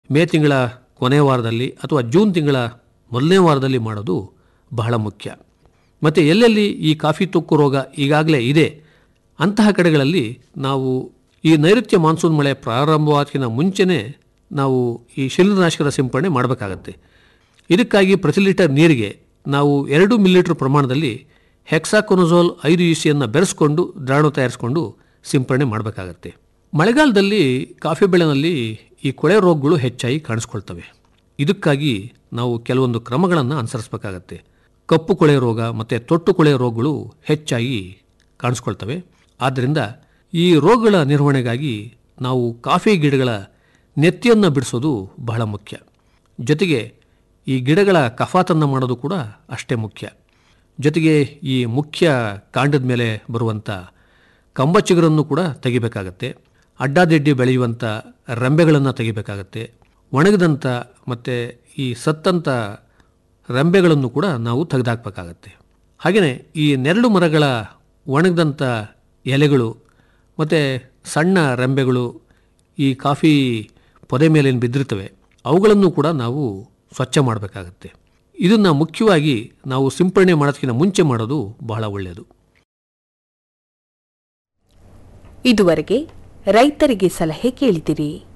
ಮೇ ತಿಂಗಳ ಕೊನೆಯ ವಾರದಲ್ಲಿ ಅಥವಾ ಜೂನ್ ತಿಂಗಳ ಮೊದಲನೇ ವಾರದಲ್ಲಿ ಮಾಡೋದು ಬಹಳ ಮುಖ್ಯ ಮತ್ತು ಎಲ್ಲೆಲ್ಲಿ ಈ ಕಾಫಿ ತುಕ್ಕು ರೋಗ ಈಗಾಗಲೇ ಇದೆ ಅಂತಹ ಕಡೆಗಳಲ್ಲಿ ನಾವು ಈ ನೈಋತ್ಯ ಮಾನ್ಸೂನ್ ಮಳೆ ಪ್ರಾರಂಭವಾದಕ್ಕಿಂತ ಮುಂಚೆನೇ ನಾವು ಈ ಶಿಲೀಂಧ್ರನಾಶಕದ ಸಿಂಪಡಣೆ ಮಾಡಬೇಕಾಗತ್ತೆ ಇದಕ್ಕಾಗಿ ಪ್ರತಿ ಲೀಟರ್ ನೀರಿಗೆ ನಾವು ಎರಡು ಮಿಲಿಲೀಟರ್ ಪ್ರಮಾಣದಲ್ಲಿ ಹೆಕ್ಸಾಕೊನಜೋಲ್ ಐದು ಇಸಿಯನ್ನು ಬೆರೆಸ್ಕೊಂಡು ದ್ರಾವಣ ತಯಾರಿಸಿಕೊಂಡು ಸಿಂಪಡಣೆ ಮಾಡಬೇಕಾಗತ್ತೆ ಮಳೆಗಾಲದಲ್ಲಿ ಕಾಫಿ ಬೆಳೆನಲ್ಲಿ ಈ ಕೊಳೆ ರೋಗಗಳು ಹೆಚ್ಚಾಗಿ ಕಾಣಿಸ್ಕೊಳ್ತವೆ ಇದಕ್ಕಾಗಿ ನಾವು ಕೆಲವೊಂದು ಕ್ರಮಗಳನ್ನು ಅನುಸರಿಸಬೇಕಾಗತ್ತೆ ಕಪ್ಪು ಕೊಳೆ ರೋಗ ಮತ್ತು ತೊಟ್ಟು ಕೊಳೆ ರೋಗಗಳು ಹೆಚ್ಚಾಗಿ ಕಾಣಿಸ್ಕೊಳ್ತವೆ ಆದ್ದರಿಂದ ಈ ರೋಗಗಳ ನಿರ್ವಹಣೆಗಾಗಿ ನಾವು ಕಾಫಿ ಗಿಡಗಳ ನೆತ್ತಿಯನ್ನು ಬಿಡಿಸೋದು ಬಹಳ ಮುಖ್ಯ ಜೊತೆಗೆ ಈ ಗಿಡಗಳ ಕಫಾತನ್ನು ಮಾಡೋದು ಕೂಡ ಅಷ್ಟೇ ಮುಖ್ಯ ಜೊತೆಗೆ ಈ ಮುಖ್ಯ ಕಾಂಡದ ಮೇಲೆ ಬರುವಂಥ ಕಂಬಚಿಗುರನ್ನು ಕೂಡ ತೆಗಿಬೇಕಾಗತ್ತೆ ಅಡ್ಡಾದಿಡ್ಡಿ ಬೆಳೆಯುವಂಥ ರೆಂಬೆಗಳನ್ನು ತೆಗಿಬೇಕಾಗತ್ತೆ ಒಣಗಿದಂಥ ಮತ್ತು ಈ ಸತ್ತಂಥ ರೆಂಬೆಗಳನ್ನು ಕೂಡ ನಾವು ತೆಗೆದಾಕಬೇಕಾಗತ್ತೆ ಹಾಗೆಯೇ ಈ ನೆರಳು ಮರಗಳ ಒಣಗಿದಂಥ ಎಲೆಗಳು ಮತ್ತು ಸಣ್ಣ ರೆಂಬೆಗಳು ಈ ಕಾಫಿ ಪೊದೆ ಮೇಲೇನು ಬಿದ್ದಿರ್ತವೆ ಅವುಗಳನ್ನು ಕೂಡ ನಾವು ಸ್ವಚ್ಛ ಮಾಡಬೇಕಾಗತ್ತೆ ಇದನ್ನು ಮುಖ್ಯವಾಗಿ ನಾವು ಸಿಂಪಡಣೆ ಮಾಡೋದಕ್ಕಿಂತ ಮುಂಚೆ ಮಾಡೋದು ಬಹಳ ಒಳ್ಳೆಯದು ಇದುವರೆಗೆ ರೈತರಿಗೆ ಸಲಹೆ ಕೇಳಿದಿರಿ